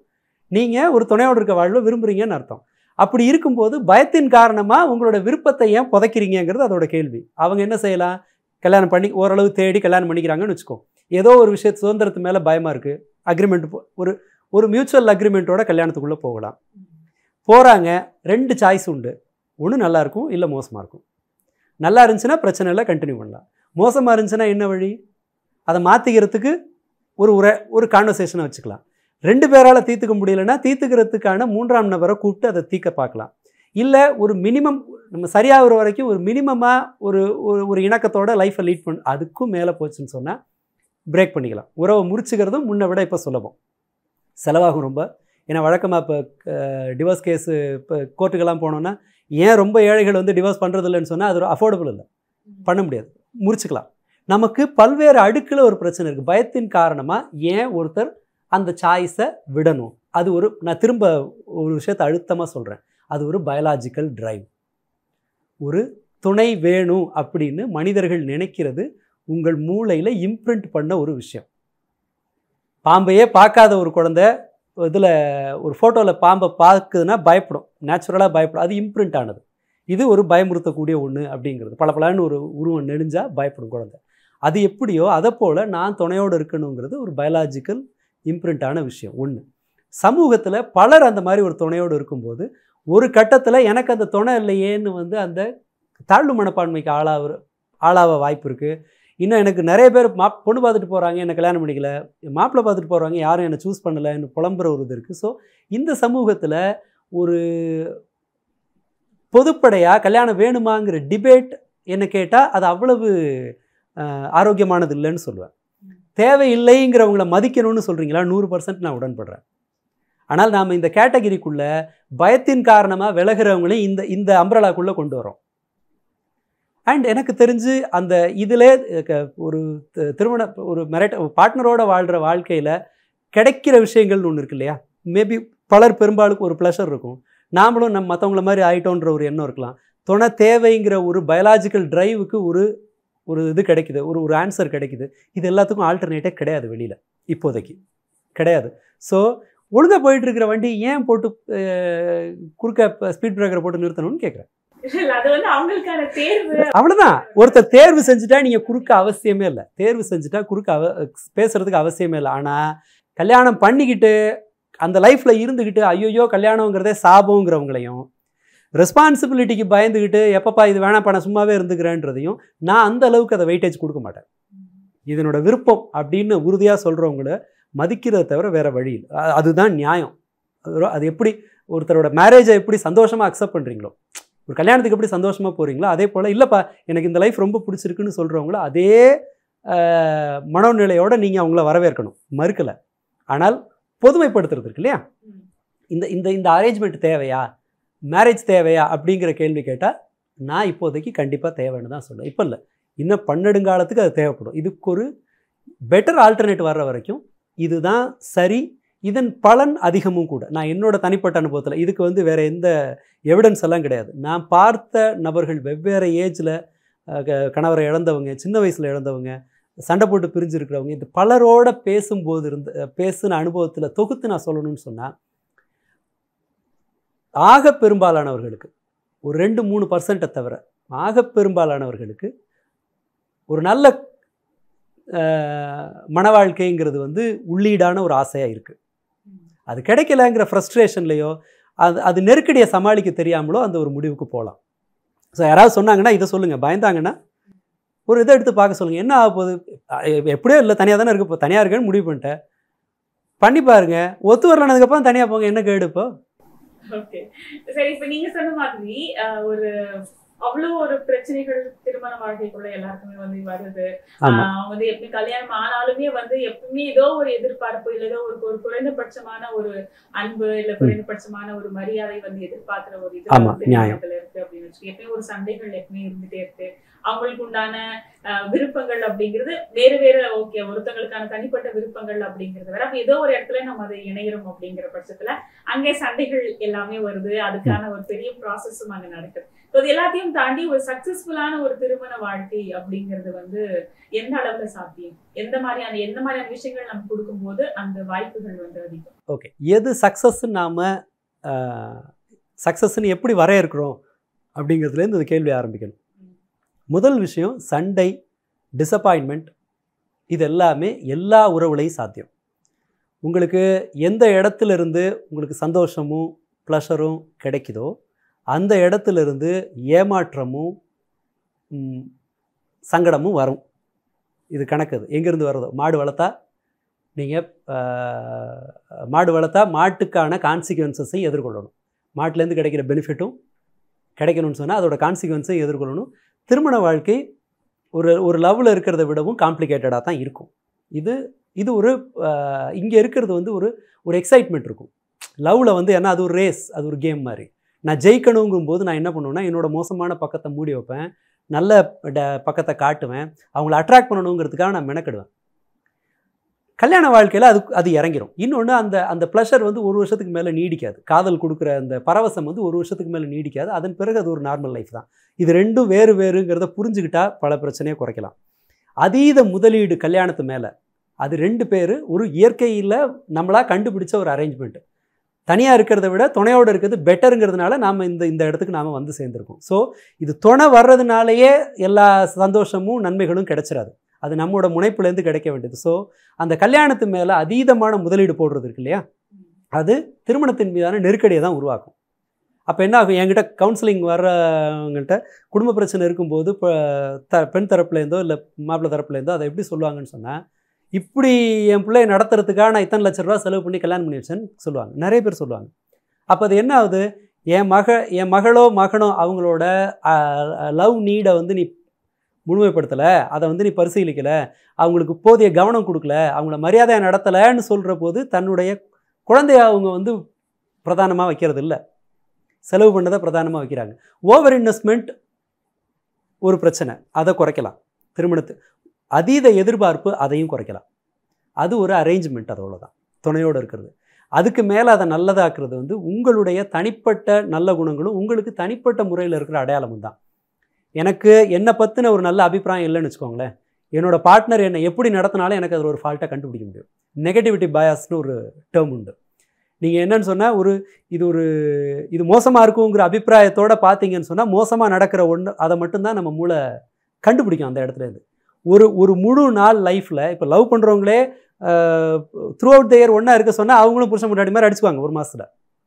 நீங்கள் ஒரு துணையோடு இருக்க வாழ்வை விரும்புகிறீங்கன்னு அர்த்தம் அப்படி இருக்கும்போது பயத்தின் காரணமாக உங்களோட விருப்பத்தை ஏன் புதைக்கிறீங்கிறது அதோட கேள்வி அவங்க என்ன செய்யலாம் கல்யாணம் பண்ணி ஓரளவு தேடி கல்யாணம் பண்ணிக்கிறாங்கன்னு வச்சுக்கோ ஏதோ ஒரு விஷயத்து சுதந்திரத்து மேலே பயமாக இருக்குது அக்ரிமெண்ட் ஒரு ஒரு மியூச்சுவல் அக்ரிமெண்ட்டோட கல்யாணத்துக்குள்ளே போகலாம் போகிறாங்க ரெண்டு சாய்ஸ் உண்டு ஒன்று நல்லா இருக்கும் இல்லை மோசமாக இருக்கும் நல்லா இருந்துச்சுன்னா பிரச்சனை இல்லை கண்டினியூ பண்ணலாம் மோசமாக இருந்துச்சுன்னா என்ன வழி அதை மாற்றிக்கிறதுக்கு ஒரு உரை ஒரு கான்வர்சேஷனை வச்சுக்கலாம் ரெண்டு பேரால் தீர்த்துக்க முடியலன்னா தீர்த்துக்கிறதுக்கான மூன்றாம் நபரை கூப்பிட்டு அதை தீர்க்க பார்க்கலாம் இல்லை ஒரு மினிமம் நம்ம சரியாகிற வரைக்கும் ஒரு மினிமமாக ஒரு ஒரு ஒரு இணக்கத்தோட லைஃப்பை லீட் பண்ண அதுக்கும் மேலே போச்சுன்னு சொன்னால் பிரேக் பண்ணிக்கலாம் உறவை முறிச்சுக்கிறதும் முன்னை விட இப்போ சுலபம் செலவாகும் ரொம்ப ஏன்னா வழக்கமாக இப்போ டிவோர்ஸ் கேஸு இப்போ கோர்ட்டுக்கெல்லாம் போனோன்னா ஏன் ரொம்ப ஏழைகள் வந்து டிவோர்ஸ் பண்ணுறது இல்லைன்னு சொன்னால் அது ஒரு அஃபோர்டபுள் இல்லை பண்ண முடியாது முறிச்சுக்கலாம் நமக்கு பல்வேறு அடுக்கில் ஒரு பிரச்சனை இருக்குது பயத்தின் காரணமாக ஏன் ஒருத்தர் அந்த சாய்ஸை விடணும் அது ஒரு நான் திரும்ப ஒரு விஷயத்தை அழுத்தமாக சொல்கிறேன் அது ஒரு பயாலாஜிக்கல் டிரைவ் ஒரு துணை வேணும் அப்படின்னு மனிதர்கள் நினைக்கிறது உங்கள் மூளையில் இம்ப்ரிண்ட் பண்ண ஒரு விஷயம் பாம்பையே பார்க்காத ஒரு குழந்தை இதில் ஒரு ஃபோட்டோவில் பாம்பை பார்க்குதுன்னா பயப்படும் நேச்சுரலாக பயப்படும் அது இம்ப்ரிண்ட் ஆனது இது ஒரு பயமுறுத்தக்கூடிய ஒன்று அப்படிங்கிறது பளபளன்னு ஒரு உருவம் நெளிஞ்சா பயப்படும் குழந்தை அது எப்படியோ அதை போல் நான் துணையோடு இருக்கணுங்கிறது ஒரு பயாலாஜிக்கல் இம்ப்ரிண்ட்டான விஷயம் ஒன்று சமூகத்தில் பலர் அந்த மாதிரி ஒரு துணையோடு இருக்கும்போது ஒரு கட்டத்தில் எனக்கு அந்த துணை இல்லையேன்னு வந்து அந்த தாழ்வு மனப்பான்மைக்கு ஆளாக ஆளாக வாய்ப்பு இருக்குது இன்னும் எனக்கு நிறைய பேர் மா பொண்ணு பார்த்துட்டு போகிறாங்க என்னை கல்யாணம் பண்ணிக்கல மாப்பிள்ளை பார்த்துட்டு போகிறாங்க யாரும் என்னை சூஸ் பண்ணலைன்னு புலம்புற ஒரு இது இருக்குது ஸோ இந்த சமூகத்தில் ஒரு பொதுப்படையாக கல்யாணம் வேணுமாங்கிற டிபேட் என்ன கேட்டால் அது அவ்வளவு அஹ், ஆரோக்கியமானது இல்லைன்னு சொல்லுவேன் தேவையில்லைங்கிறவங்கள மதிக்கணும்னு சொல்கிறீங்களா நூறு பர்சன்ட் நான் உடன்படுறேன் ஆனால் நாம் இந்த கேட்டகரிக்குள்ள பயத்தின் காரணமாக விலகிறவங்களையும் இந்த இந்த அம்ரலாக்குள்ளே கொண்டு வரோம் அண்ட் எனக்கு தெரிஞ்சு அந்த இதிலே க- ஒரு தி- திருமண ஒரு மெரட் பார்ட்னரோட வாழ்கிற வாழ்க்கையில் கிடைக்கிற விஷயங்கள்னு ஒன்று இருக்கு இல்லையா மேபி பலர் பெரும்பாலும் ஒரு ப்ளஷர் இருக்கும் நாமளும் நம்ம மற்றவங்கள மாதிரி ஆயிட்டோன்ற ஒரு எண்ணம் இருக்கலாம் துணை தேவைங்கிற ஒரு பயாலாஜிக்கல் டிரைவுக்கு ஒரு ஒரு இது கிடைக்குது ஒரு ஒரு ஆன்சர் கிடைக்குது இது எல்லாத்துக்கும் ஆல்டர்னேட்டே கிடையாது வெளியில் இப்போதைக்கு கிடையாது ஸோ ஒழுங்காக போயிட்டு இருக்கிற வண்டி ஏன் போட்டு அஹ், குறுக்க ஸ்பீட் பிரேக்கரை போட்டு நிறுத்தணும்னு கேட்குறேன் இல்ல, அது வந்து அவங்களுக்கான தேர்வு அவ்வளோதான் ஒருத்தர் தேர்வு செஞ்சுட்டா நீங்கள் குறுக்க அவசியமே இல்லை தேர்வு செஞ்சுட்டா குறுக்க அவ பேசுறதுக்கு அவசியமே இல்லை ஆனால் கல்யாணம் பண்ணிக்கிட்டு அந்த லைஃப்பில் இருந்துக்கிட்டு ஐயோ கல்யாணங்கிறதே சாபங்கிறவங்களையும் ரெஸ்பான்சிபிலிட்டிக்கு பயந்துக்கிட்டு எப்பப்பா இது வேணாப்பா நான் சும்மாவே இருந்துக்கிறேன்றதையும் நான் அந்த அளவுக்கு அதை வெயிட்டேஜ் கொடுக்க மாட்டேன் இதனோட விருப்பம் அப்படின்னு உறுதியாக சொல்கிறவங்கள மதிக்கிறத தவிர வேற வழி இல்லை அ- அதுதான் நியாயம் அது- அது எப்படி ஒருத்தரோட மேரேஜை எப்படி சந்தோஷமாக அக்செப்ட் பண்ணுறீங்களோ ஒரு கல்யாணத்துக்கு எப்படி சந்தோஷமாக போகிறீங்களோ அதே போல் இல்லைப்பா எனக்கு இந்த லைஃப் ரொம்ப பிடிச்சிருக்குன்னு சொல்கிறவங்கள அதே அஹ், மனோநிலையோட நீங்கள் அவங்கள வரவேற்கணும் மறுக்கலை ஆனால் பொதுமைப்படுத்துறது இருக்கு இல்லையா ம். இந்த இந்த இந்த அரேஞ்ச்மெண்ட் தேவையா மேரேஜ் தேவையா அப்படிங்கிற கேள்வி கேட்டால் நான் இப்போதைக்கு கண்டிப்பாக தேவைன்னு தான் சொல்லுவேன் இப்போ இல்லை இன்னும் பன்னெடுங்காலத்துக்கு அது தேவைப்படும் இதுக்கு ஒரு பெட்டர் ஆல்டர்னேட் வர்ற வரைக்கும் இதுதான் சரி இதன் பலன் அதிகமும் கூட நான் என்னோட தனிப்பட்ட அனுபவத்தில் இதுக்கு வந்து வேற எந்த எவிடன்ஸ் எல்லாம் கிடையாது நான் பார்த்த நபர்கள் வெவ்வேறு ஏஜில் கணவரை இழந்தவங்க சின்ன வயசில் இழந்தவங்க சண்டை போட்டு பிரிஞ்சிருக்கிறவங்க இது பலரோட பேசும்போது இருந்த அஹ், பேசின அனுபவத்தில் தொகுத்து நான் சொல்லணும்னு சொன்னால் ஆக பெரும்பாலானவர்களுக்கு ஒரு ரெண்டு மூணு பர்சன்ட்டை தவிர ஆக பெரும்பாலானவர்களுக்கு ஒரு நல்ல அஹ், மன வாழ்க்கைங்கிறது வந்து உள்ளீடான ஒரு ஆசையாக இருக்குது அது கிடைக்கலங்கிற ஃப்ரஸ்ட்ரேஷன்லையோ அது அது நெருக்கடியை சமாளிக்க தெரியாமலோ அந்த ஒரு முடிவுக்கு போகலாம் ஸோ யாராவது சொன்னாங்கன்னா இதை சொல்லுங்கள் பயந்தாங்கன்னா ஒரு இதை எடுத்து பார்க்க சொல்லுங்கள் என்ன ஆக போகுது அஹ் எப்படியோ இல்லை தனியாக தானே இருக்கு இப்போ தனியாக இருக்கேன்னு முடிவு பண்ணிட்டேன் பண்ணி பாருங்க ஒத்து வரலனதுக்கப்புறம் தனியாக போங்க என்ன கேடு இப்போ ஓகே சரி இப்ப நீங்க சொன்ன மாதிரி ஆஹ், ஒரு அவ்வளவு ஒரு பிரச்சனைகள் திருமண வாழ்க்கைக்குள்ள எல்லாருக்குமே வந்து வருது ஆமாம் ஆஹ், அவங்க வந்து எப்படி கல்யாணம் ஆனாலுமே வந்து எப்பவுமே ஏதோ ஒரு எதிர்பார்ப்பு இல்ல ஏதோ ஒரு ஒரு குறைந்தபட்சமான ஒரு அன்பு இல்ல குறைந்தபட்சமான ஒரு மரியாதை வந்து எதிர்பார்க்கிற ஒரு இது ஆமா, வந்து நியாயம். திருமணத்துல இருக்கு அப்படின்னு வச்சு எப்பயும் ஒரு சண்டைகள் எப்பவுமே இருந்துட்டே இருக்கு அவங்களுக்கு உண்டான ஆஹ், விருப்பங்கள் அப்படிங்கிறது வேறு வேறு ஓகே ஒருத்தங்களுக்கான தனிப்பட்ட விருப்பங்கள் அப்படிங்கிறது வேற அப்ப ஏதோ ஒரு இடத்துல நம்ம அதை இணைகிறோம் அப்படிங்கிற பட்சத்துல அங்கே சண்டைகள் எல்லாமே வருது அதுக்கான ஒரு பெரிய ப்ராசஸும் அங்க நடக்குது So, இது எல்லாத்தையும் தாண்டி ஒரு சக்சஸ்ஃபுல்லான ஒரு திருமண வாழ்க்கை அப்படிங்கிறது வந்து எந்த அளவுல சாத்தியம் எந்த மாதிரியான எந்த மாதிரியான விஷயங்கள் நம்ம கொடுக்கும்போது அந்த வாய்ப்புகள் வந்து அதிகம் ஓகே எது சக்ஸஸ்ன்னு நாம் சக்ஸஸ்ன்னு எப்படி வரையறுக்கிறோம் அப்படிங்கிறதுலேருந்து இந்த கேள்வி ஆரம்பிக்கணும் முதல் விஷயம் சண்டை டிசப்பாயின்மெண்ட் இது எல்லாமே எல்லா உறவுலையும் சாத்தியம் உங்களுக்கு எந்த இடத்துல இருந்து உங்களுக்கு சந்தோஷமும் ப்ளஷரும் கிடைக்குதோ அந்த இடத்துல இருந்து ஏமாற்றமும் ம், சங்கடமும் வரும் இது கணக்கு அது எங்கேருந்து வருதோ மாடு வளர்த்தா நீங்கள் மாடு வளர்த்தா மாட்டுக்கான கான்சிக்வன்சஸை எதிர்கொள்ளணும் மாட்டிலேருந்து கிடைக்கிற பெனிஃபிட்டும் கிடைக்கணும்னு சொன்னால் அதோட கான்சிக்வன்ஸை எதிர்கொள்ளணும் திருமண வாழ்க்கை ஒரு ஒரு லவ்வில் இருக்கிறத விடவும் காம்ப்ளிகேட்டடாக தான் இருக்கும் இது இது ஒரு இங்கே இருக்கிறது வந்து ஒரு ஒரு எக்ஸைட்மெண்ட் இருக்கும் லவ்வில் வந்து ஏன்னா அது ஒரு ரேஸ் அது ஒரு கேம் மாதிரி நான் ஜெயிக்கணுங்கும் போது நான் என்ன பண்ணுவேன்னா என்னோட மோசமான பக்கத்தை மூடி வைப்பேன் நல்ல ட- பக்கத்தை காட்டுவேன் அவங்கள அட்ராக்ட் பண்ணணுங்கிறதுக்காக நான் மெனக்கிடுவேன் கல்யாண வாழ்க்கையில் அது அது இறங்கிரும் இன்னொன்று அந்த அந்த ப்ளஷர் வந்து ஒரு வருஷத்துக்கு மேலே நீடிக்காது காதல் கொடுக்குற அந்த பரவசம் வந்து ஒரு வருஷத்துக்கு மேலே நீடிக்காது அதன் பிறகு அது ஒரு நார்மல் லைஃப் தான் இது ரெண்டும் வேறு வேறுங்கிறத புரிஞ்சுக்கிட்டா பல பிரச்சனையை குறைக்கலாம் அதீத முதலீடு கல்யாணத்து மேலே அது ரெண்டு பேர் ஒரு இயற்கையில் நம்மளா கண்டுபிடிச்ச ஒரு அரேஞ்ச்மெண்ட் தனியாக இருக்கிறத விட துணையோடு இருக்கிறது பெட்டருங்கிறதுனால நாம் இந்த இந்த இடத்துக்கு நாம் வந்து சேர்ந்துருக்கோம் ஸோ இது துணை வர்றதுனாலேயே எல்லா சந்தோஷமும் நன்மைகளும் கிடைச்சிடாது அது நம்மளோட முனைப்புலேருந்து கிடைக்க வேண்டியது ஸோ அந்த கல்யாணத்து மேலே அதீதமான முதலீடு போடுறது இருக்கு இல்லையா அது திருமணத்தின் மீதான நெருக்கடியை தான் உருவாக்கும் அப்போ என்ன ஆகும் என்கிட்ட கவுன்சிலிங் வர்றவங்கள்ட்ட குடும்ப பிரச்சனை இருக்கும்போது இப்போ த பெண் தரப்புலேருந்தோ இல்லை மாப்பிள்ளை தரப்புலேருந்தோ அதை எப்படி சொல்லுவாங்கன்னு சொன்னால் இப்படி என் பிள்ளைய நடத்துறதுக்காக நான் இத்தனை லட்ச ரூபா செலவு பண்ணி கல்யாணம் பண்ணி வச்சேன்னு சொல்லுவாங்க நிறைய பேர் சொல்லுவாங்க அப்போ அது என்ன ஆகுது என் மக என் மகளோ மகனோ அவங்களோட லவ் நீடை வந்து நீ முழுமைப்படுத்தலை அதை வந்து நீ பரிசீலிக்கலை அவங்களுக்கு போதிய கவனம் கொடுக்கல அவங்கள மரியாதையை நடத்தலைன்னு சொல்கிற போது தன்னுடைய குழந்தைய அவங்க வந்து பிரதானமாக வைக்கிறது இல்லை செலவு பண்ணதை பிரதானமாக வைக்கிறாங்க ஓவர் இன்வெஸ்ட்மெண்ட் ஒரு பிரச்சனை அதை குறைக்கலாம் திருமணத்து அதீத எதிர்பார்ப்பு அதையும் குறைக்கலாம் அது ஒரு அரேஞ்ச்மெண்ட் அது அவ்வளோதான் துணையோடு இருக்கிறது அதுக்கு மேலே அதை நல்லதாக்குறது வந்து உங்களுடைய தனிப்பட்ட நல்ல குணங்களும் உங்களுக்கு தனிப்பட்ட முறையில் இருக்கிற அடையாளமும் தான் எனக்கு என்னை பற்றின ஒரு நல்ல அபிப்பிராயம் இல்லைன்னு வச்சுக்கோங்களேன் என்னோட பார்ட்னர் என்னை எப்படி நடத்தினாலும் எனக்கு அதில் ஒரு ஃபால்ட்டை கண்டுபிடிக்க முடியும் நெகட்டிவிட்டி பயாஸ்னு ஒரு டேர்ம் உண்டு நீங்கள் என்னன்னு சொன்னால் ஒரு இது ஒரு இது மோசமாக இருக்குங்கிற அபிப்பிராயத்தோட பார்த்தீங்கன்னு சொன்னால் மோசமாக நடக்கிற ஒன்று அதை மட்டும்தான் நம்ம மூளை கண்டுபிடிக்கும் அந்த இடத்துல இருந்து ஒரு ஒரு முழு நாள் லைஃப்பில் இப்போ லவ் பண்ணுறவங்களே த்ரூ அவுட் த இயர் ஒன்றா இருக்க சொன்னால் அவங்களும் புருஷன் முன்னாடி மாதிரி அடிச்சுக்குவாங்க ஒரு மாதத்தில்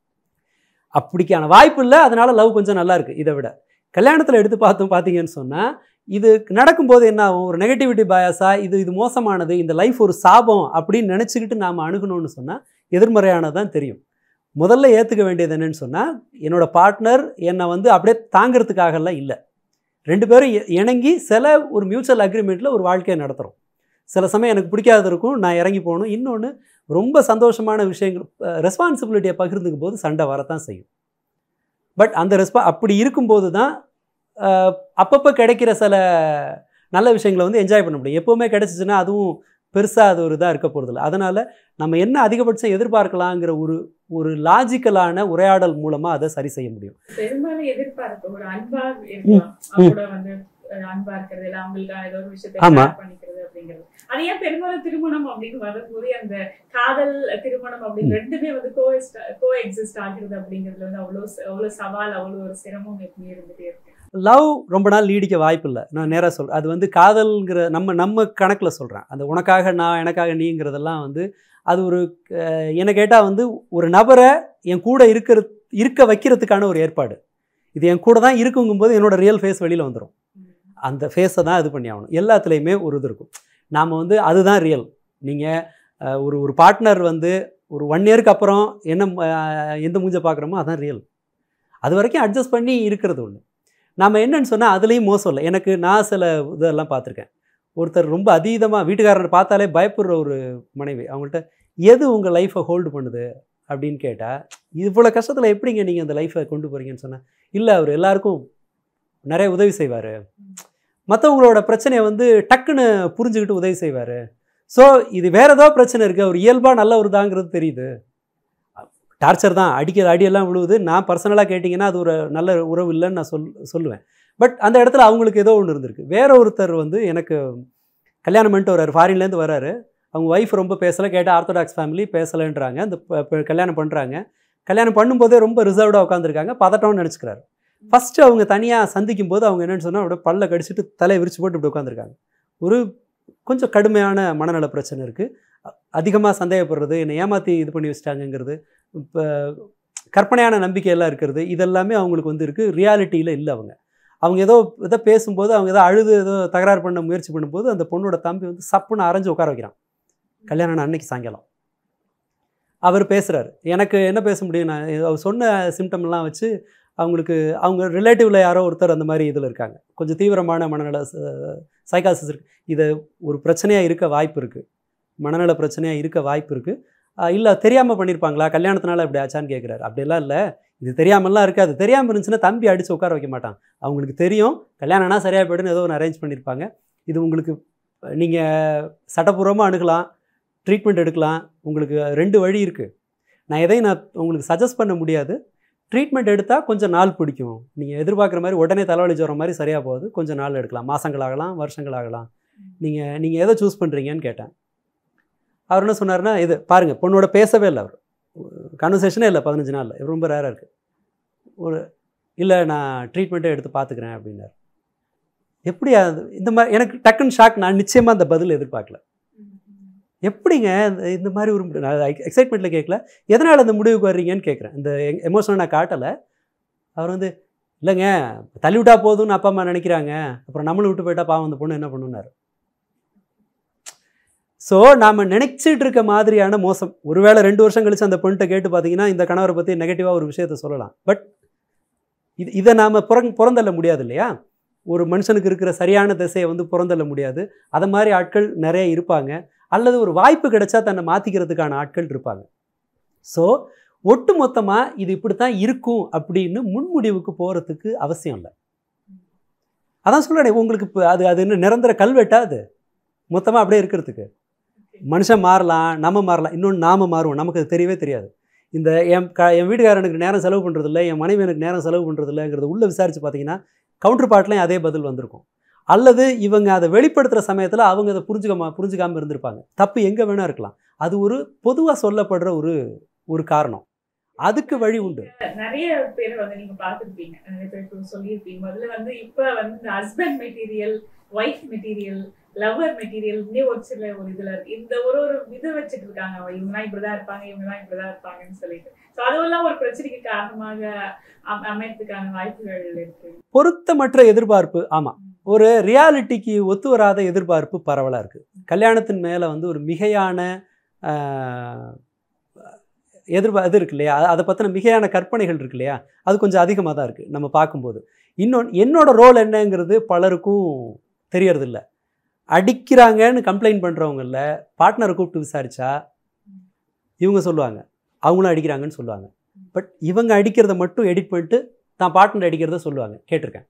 அப்படிக்கான வாய்ப்பு இல்லை அதனால லவ் கொஞ்சம் நல்லா இருக்குது இதை விட கல்யாணத்தில் எடுத்து பார்த்தோம் பார்த்தீங்கன்னு சொன்னால் இது நடக்கும்போது என்ன ஆகும் ஒரு நெகட்டிவிட்டி பயாஸா இது இது மோசமானது இந்த லைஃப் ஒரு சாபம் அப்படின்னு நினச்சிக்கிட்டு நாம் அணுகணும்னு சொன்னால் எதிர்மறையானது தான் தெரியும் முதல்ல ஏற்றுக்க வேண்டியது என்னன்னு சொன்னால் என்னோட பார்ட்னர் என்னை வந்து அப்படியே தாங்கிறதுக்காகலாம் இல்லை ரெண்டு பேரும் இ- இணங்கி சில ஒரு மியூச்சுவல் அக்ரிமெண்ட்டில் ஒரு வாழ்க்கையை நடத்துகிறோம் சில சமயம் எனக்கு பிடிக்காத இருக்கும் நான் இறங்கி போகணும் இன்னொன்று ரொம்ப சந்தோஷமான விஷயங்கள் ரெஸ்பான்சிபிலிட்டியை பகிர்ந்துக்கும் போது சண்டை வரத்தான் செய்யும் பட் அந்த ரெஸ்பா அப்படி இருக்கும்போது தான் அப்பப்போ கிடைக்கிற சில நல்ல விஷயங்களை வந்து என்ஜாய் பண்ண முடியும் எப்போவுமே கிடைச்சிச்சுன்னா அதுவும் பெருசாக அது ஒரு இதாக இருக்க போகிறதில்ல அதனால் நம்ம என்ன அதிகபட்சம் எதிர்பார்க்கலாங்கிற ஒரு ஒரு லாஜிக்கலான உரையாடல் மூலமாக அதை சரி செய்ய முடியும் பெரும்பாலும் எதிர்பார்ப்பு ஒரு அன்பா இருக்கலாம் அவங்களோட வந்து அஹ், அன்பா இருக்கிறது இல்ல அவங்களுக்கான ஏதோ ஒரு விஷயத்தை ஆமா. share பண்ணிக்கிறது அப்படிங்கிறது அது ஏன் பெரும்பாலும் திருமணம் அப்படின்னு வரும்போது அந்த காதல் திருமணம் அப்படின்னு ரெண்டுமே வந்து கோ கோ எக்ஸிஸ்ட் ஆகிறது அப்படிங்கிறது வந்து அவ்வளோ ச- அவ்வளோ சவால் அவ்வளோ ஒரு சிரமம் எப்பவுமே இருந்துட்டே இருக்கு லவ் ரொம்ப நாள் நீடிக்க வாய்ப்பு இல்லை நான் நேராக சொல்கிறேன் அது வந்து காதல்ங்கிற நம்ம நம்ம கணக்கில் சொல்கிறேன் அந்த உனக்காக நான் எனக்காக நீங்கிறதெல்லாம் வந்து அது ஒரு அஹ், என்னை கேட்டால் வந்து ஒரு நபரை என் கூட இருக்கிற இருக்க வைக்கிறதுக்கான ஒரு ஏற்பாடு இது என் கூட தான் இருக்குங்கும்போது என்னோட ரியல் ஃபேஸ் வெளியில் வந்துடும் அந்த ஃபேஸை தான் இது பண்ணி ஆகணும் எல்லாத்துலேயுமே ஒரு இது இருக்கும் நாம் வந்து அதுதான் ரியல் நீங்கள் ஒரு ஒரு பார்ட்னர் வந்து ஒரு ஒன் இயருக்கு அப்புறம் என்ன அஹ், எந்த மூஞ்ச பார்க்குறோமோ அதான் ரியல் அது வரைக்கும் அட்ஜஸ்ட் பண்ணி இருக்கிறது ஒன்று நாம் என்னன்னு சொன்னால் அதுலேயும் மோசம் இல்லை எனக்கு நான் சில இதெல்லாம் பார்த்துருக்கேன் ஒருத்தர் ரொம்ப அதீதமாக வீட்டுக்காரர் பார்த்தாலே பயப்படுற ஒரு மனைவி அவங்கள்ட்ட எது உங்கள் லைஃப்பை ஹோல்டு பண்ணுது அப்படின்னு கேட்டால் இவ்வளோ கஷ்டத்தில் எப்படிங்க நீங்கள் அந்த லைஃப்பை கொண்டு போகிறீங்கன்னு சொன்னேன் இல்லை அவர் எல்லாருக்கும் நிறைய உதவி செய்வார் மற்றவங்களோட பிரச்சனையை வந்து டக்குன்னு புரிஞ்சுக்கிட்டு உதவி செய்வார் ஸோ இது வேற ஏதோ பிரச்சனை இருக்குது அவர் இயல்பாக நல்லவர் தாங்கிறது தெரியுது டார்ச்சர் தான் அடிக்கிற அடியெல்லாம் விழுவுது நான் பர்சனலாக கேட்டிங்கன்னா அது ஒரு நல்ல உறவு இல்லைன்னு நான் சொல் சொல்லுவேன் பட் அந்த இடத்துல அவங்களுக்கு ஏதோ ஒன்று இருந்திருக்கு வேற ஒருத்தர் வந்து எனக்கு கல்யாணம் பண்ணிட்டு வர்றாரு ஃபாரின்லேருந்து வராரு அவங்க ஒய்ஃப் ரொம்ப பேசலை கேட்டால் ஆர்த்தடாக்ஸ் ஃபேமிலி பேசலைன்றாங்க அந்த ப- ப- கல்யாணம் பண்ணுறாங்க கல்யாணம் பண்ணும்போதே ரொம்ப ரிசர்வ்டாக உட்காந்துருக்காங்க பதட்டம்னு நினச்சிக்கிறாரு ஃபஸ்ட்டு அவங்க தனியாக சந்திக்கும் போது அவங்க என்னென்னு சொன்னால் அப்படியே பல்ல கடிச்சிட்டு தலையை விரிச்சு போட்டு இப்படி உட்காந்துருக்காங்க ஒரு கொஞ்சம் கடுமையான மனநல பிரச்சனை இருக்குது அதிகமாக சந்தேகப்படுறது என்னை ஏமாற்றி இது பண்ணி வச்சிட்டாங்கங்கிறது இப்போ கற்பனையான நம்பிக்கையெல்லாம் இருக்கிறது இதெல்லாமே அவங்களுக்கு வந்து இருக்குது ரியாலிட்டியில் இல்லை அவங்க அவங்க ஏதோ இதை பேசும்போது அவங்க ஏதோ அழுது ஏதோ தகராறு பண்ண முயற்சி பண்ணும்போது அந்த பொண்ணோட தம்பி வந்து சப்புன்னு அரைஞ்சு உட்கார வைக்கிறான் கல்யாணம் ஆன அன்னைக்கு சாயங்காலம் அவர் பேசுகிறாரு எனக்கு என்ன பேச முடியும் நான் அவர் சொன்ன சிம்டம்லாம் வச்சு அவங்களுக்கு அவங்க ரிலேட்டிவில் யாரோ ஒருத்தர் அந்த மாதிரி இதில் இருக்காங்க கொஞ்சம் தீவிரமான மனநல சைக்காசிஸ் இருக்கு இது ஒரு பிரச்சனையாக இருக்க வாய்ப்பு இருக்குது மனநல பிரச்சனையாக இருக்க வாய்ப்பு இருக்குது இல்லை தெரியாமல் பண்ணியிருப்பாங்களா கல்யாணத்தினால இப்படி ஆச்சான்னு கேட்குறாரு அப்படியெல்லாம் இல்லை இது தெரியாமலாம் இருக்காது தெரியாமல் இருந்துச்சுன்னா தம்பி அடித்து உட்கார வைக்க மாட்டான் அவங்களுக்கு தெரியும் கல்யாணம்னா சரியாக போய்டுன்னு ஏதோ ஒன்று அரேஞ்ச் பண்ணியிருப்பாங்க இது உங்களுக்கு நீங்கள் சட்டப்பூர்வமாக அணுகலாம் ட்ரீட்மெண்ட் எடுக்கலாம் உங்களுக்கு ரெண்டு வழி இருக்குது நான் எதையும் நான் உங்களுக்கு சஜஸ்ட் பண்ண முடியாது ட்ரீட்மெண்ட் எடுத்தால் கொஞ்சம் நாள் பிடிக்கும் நீங்கள் எதிர்பார்க்குற மாதிரி உடனே தலைவலி ஜுரம் மாதிரி சரியாக போகுது கொஞ்சம் நாள் எடுக்கலாம் மாதங்கள் ஆகலாம் வருஷங்கள் ஆகலாம் நீங்கள் நீங்கள் எதை சூஸ் பண்ணுறீங்கன்னு கேட்டேன் அவர் என்ன சொன்னார்னா இது பாருங்கள் பொண்ணோட பேசவே இல்லை அவர் கன்வர்சேஷனே இல்லை பதினஞ்சு நாளில் இது ரொம்ப ரேராக இருக்குது ஒரு இல்லை நான் ட்ரீட்மெண்ட்டே எடுத்து பார்த்துக்கிறேன் அப்படின்னாரு எப்படி அது இந்த மாதிரி எனக்கு டக்குன்னு ஷாக் நான் நிச்சயமாக அந்த பதில் எதிர்பார்க்கல எப்படிங்க இந்த- இந்த மாதிரி ஒரு முடி- நான் எக்ஸைட்மெண்ட்டில் கேட்கல எதனால் அந்த முடிவுக்கு வர்றீங்கன்னு கேட்குறேன் இந்த எமோஷனல் நான் காட்டலை அவர் வந்து இல்லைங்க தள்ளி விட்டா போதும்னு அப்பா அம்மா நினைக்கிறாங்க அப்புறம் நம்மளும் விட்டு போயிட்டா பாவம் அந்த பொண்ணு என்ன பண்ணுனாரு ஸோ நாம் நினைச்சிட்டு இருக்க மாதிரியான மோசம் ஒருவேளை ரெண்டு வருஷம் கழிச்சு அந்த பொண்ணுகிட்ட கேட்டு பார்த்தீங்கன்னா இந்த கணவரை பற்றி நெகட்டிவாக ஒரு விஷயத்த சொல்லலாம் பட் இது இதை நாம் புறங் புறந்தள்ள முடியாது இல்லையா ஒரு மனுஷனுக்கு இருக்கிற சரியான திசையை வந்து புறந்தள்ள முடியாது அதை மாதிரி ஆட்கள் நிறைய இருப்பாங்க அல்லது ஒரு வாய்ப்பு கிடைச்சா தன்னை மாற்றிக்கிறதுக்கான ஆட்கள் இருப்பாங்க ஸோ ஒட்டு மொத்தமாக இது இப்படி தான் இருக்கும் அப்படின்னு முன்முடிவுக்கு போகிறதுக்கு அவசியம் இல்லை அதான் சொல்கிறேன் உங்களுக்கு இப்போ அது அது என்ன நிரந்தர கல்வெட்டா அது மொத்தமாக அப்படியே இருக்கிறதுக்கு மனுஷன் மாறலாம் நம்ம மாறலாம் இன்னொன்று நாம மாறுவோம் நமக்கு அது தெரியவே தெரியாது இந்த என் க என் வீட்டுக்காரனுக்கு நேரம் செலவு பண்ணுறதில்ல என் மனைவி எனக்கு நேரம் செலவு பண்ணுறதில்லங்கிறது உள்ளே விசாரித்து பார்த்தீங்கன்னா கவுண்டர் பார்ட்லையும் அதே பதில் வந்திருக்கும் அல்லது இவங்க அதை வெளிப்படுத்துகிற சமயத்தில் அவங்க அதை புரிஞ்சுக்காம புரிஞ்சுக்காமல் இருந்திருப்பாங்க தப்பு எங்கே வேணா இருக்கலாம் அது ஒரு பொதுவாக சொல்லப்படுற ஒரு ஒரு காரணம் அதுக்கு வழி உண்டு நிறைய பேர் வந்து நீங்க பார்த்திருப்பீங்க நிறைய பேர் சொல்லியிருப்பீங்க முதல்ல வந்து இப்ப வந்து இந்த husband material wife material lover material ஒரு சில ஒரு இதுல இருக்கு இந்த ஒரு ஒரு இது வச்சுட்டு இருக்காங்க இவங்கலாம் இப்படிதான் இருப்பாங்க இவங்கலாம் இப்படிதான் இருப்பாங்கன்னு சொல்லிட்டு சோ அதுவெல்லாம் ஒரு பிரச்சனைக்கு காரணமாக அம- அமையறதுக்கான வாய்ப்புகள் இருக்கு பொருத்தமற்ற எதிர்பார்ப்பு ஆமாம் ஒரு ரியாலிட்டிக்கு ஒத்து வராத எதிர்பார்ப்பு பரவலாக இருக்குது கல்யாணத்தின் மேலே வந்து ஒரு மிகையான ஆஹ், எதிர்பா இது இருக்கு இல்லையா அ- அதை பற்றின மிகையான கற்பனைகள் இருக்கு இல்லையா அது கொஞ்சம் அதிகமாக தான் இருக்குது நம்ம பார்க்கும்போது இன்னொன்று என்னோட ரோல் என்னங்கிறது பலருக்கும் தெரியறதில்ல அடிக்கிறாங்கன்னு கம்ப்ளைண்ட் பண்ணுறவங்கள பார்ட்னரை கூப்பிட்டு விசாரிச்சா இவங்க சொல்லுவாங்க அவங்களும் அடிக்கிறாங்கன்னு சொல்லுவாங்க பட் இவங்க அடிக்கிறத மட்டும் எடிட் பண்ணிட்டு தான் பார்ட்னர் அடிக்கிறத சொல்லுவாங்க கேட்டிருக்கேன்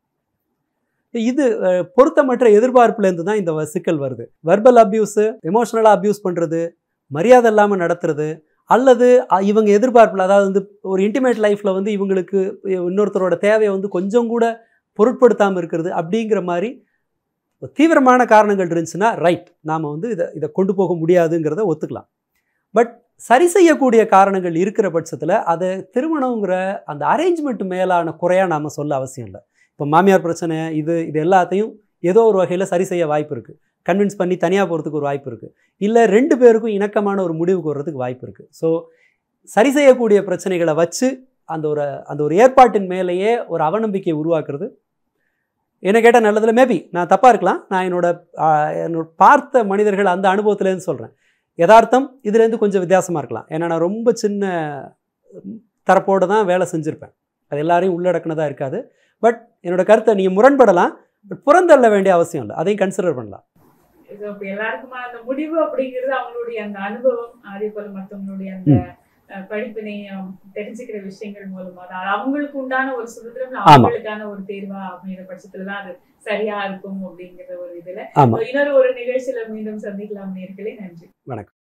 இது அஹ், பொருத்தமற்ற எதிர்பார்ப்புலேருந்து தான் இந்த வ- சிக்கல் வருது வெர்பல் அப்யூஸு எமோஷனலாக அப்யூஸ் பண்ணுறது மரியாதை இல்லாமல் நடத்துறது அல்லது அ- இவங்க எதிர்பார்ப்பில் அதாவது வந்து ஒரு இன்டிமேட் லைஃப்பில் வந்து இவங்களுக்கு இன்னொருத்தரோட தேவையை வந்து கொஞ்சம் கூட பொருட்படுத்தாமல் இருக்கிறது அப்படிங்கிற மாதிரி தீவிரமான காரணங்கள் இருந்துச்சுன்னா ரைட் நாம் வந்து இதை இதை கொண்டு போக முடியாதுங்கிறத ஒத்துக்கலாம் பட் சரி செய்யக்கூடிய காரணங்கள் இருக்கிற பட்சத்தில் அதை திருமணங்கிற அந்த அரேஞ்ச்மெண்ட் மேலான குறையாக நாம் சொல்ல அவசியம் இல்லை இப்போ மாமியார் பிரச்சனை இது இது எல்லாத்தையும் ஏதோ ஒரு வகையில் சரி செய்ய வாய்ப்பு இருக்குது கன்வின்ஸ் பண்ணி தனியாக போகிறதுக்கு ஒரு வாய்ப்பு இருக்குது இல்லை ரெண்டு பேருக்கும் இணக்கமான ஒரு முடிவுக்கு வர்றதுக்கு வாய்ப்பு இருக்குது ஸோ சரி செய்யக்கூடிய பிரச்சனைகளை வச்சு அந்த ஒரு அந்த ஒரு ஏற்பாட்டின் மேலேயே ஒரு அவநம்பிக்கையை உருவாக்குறது என்ன கேட்டால் நல்லதில் மேபி நான் தப்பாக இருக்கலாம் நான் என்னோட ஆஹ், என்னோட பார்த்த மனிதர்கள் அந்த அனுபவத்துலேருந்து சொல்கிறேன் யதார்த்தம் இதுலேருந்து கொஞ்சம் வித்தியாசமாக இருக்கலாம் ஏன்னா நான் ரொம்ப சின்ன தரப்போடு தான் வேலை செஞ்சுருப்பேன் அது எல்லாரையும் உள்ளடக்குனதாக இருக்காது பட் என்னோட கருத்தை நீங்கள் முரண்படலாம் பட் புறந்தள்ள வேண்டிய அவசியம் இல்லை அதையும் கன்சிடர் பண்ணலாம் So, இப்ப எல்லாருக்குமா அந்த முடிவு அப்படிங்கிறது அவங்களுடைய அந்த அனுபவம் அதே போல மத்தவங்களுடைய அந்த அஹ், படிப்பினை அஹ், தெரிஞ்சுக்கிற விஷயங்கள் மூலமா தான் அவங்களுக்கு உண்டான ஒரு சுதந்திரம் அவங்களுக்கான ஒரு தேர்வா அப்படிங்கிற பட்சத்துலதான் அது சரியா இருக்கும் அப்படிங்கிற ஒரு இதுல ஆமா. So, இன்னொரு ஒரு நிகழ்ச்சியில மீண்டும் சந்திக்கலாம் நேர்களே நன்றி வணக்கம்